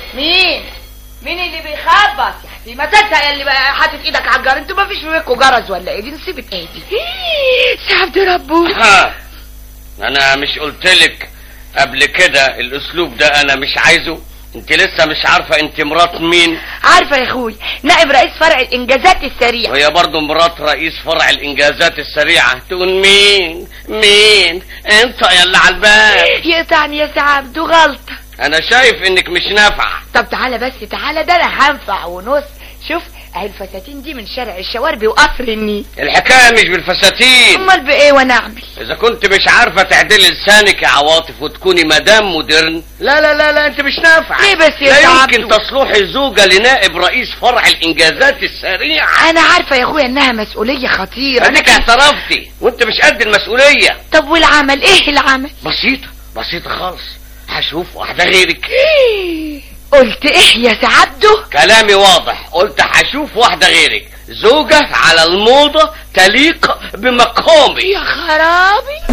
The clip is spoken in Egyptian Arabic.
مين مين اللي بيخبط يا حبيبي ما تنسى يا اللي بقى حاطط ايدك على الجرس انتوا ما فيش فيكوا جرس ولا ايه دي نسيبة ايه دي سعد ربو ها انا مش قلتلك قبل كده الاسلوب ده انا مش عايزه انت لسه مش عارفة انت مرات مين عارفه يا اخوي نائب رئيس فرع الانجازات السريعه وهي برضو مرات رئيس فرع الانجازات السريعة تقول مين مين انت يا اللي على الباب يقطعني يا سعد غلطه انا شايف انك مش نافعة طب تعالى بس تعالى ده انا هنفع ونص شوف اهي الفساتين دي من شارع الشواربي وقصر النيل الحكاية مش بالفساتين امال بايه وانا اعمل اذا كنت مش عارفة تعدلي لسانك يا عواطف وتكوني مدام مودرن لا لا لا لا انت مش نافعة ليه بس يا لا سعد؟ يمكن تصلحي زوجة لنائب رئيس فرع الانجازات السريعة انا عارفه يا اخويا انها مسؤوليه خطيره اديك اعترفتي وانت مش قد المسؤولية طب والعمل ايه العمل بسيطة بسيطة خالص هشوف واحدة غيرك قلت ايه يا سعدو كلامي واضح قلت هشوف واحدة غيرك زوجة على الموضة تليق بمقامي يا خرابي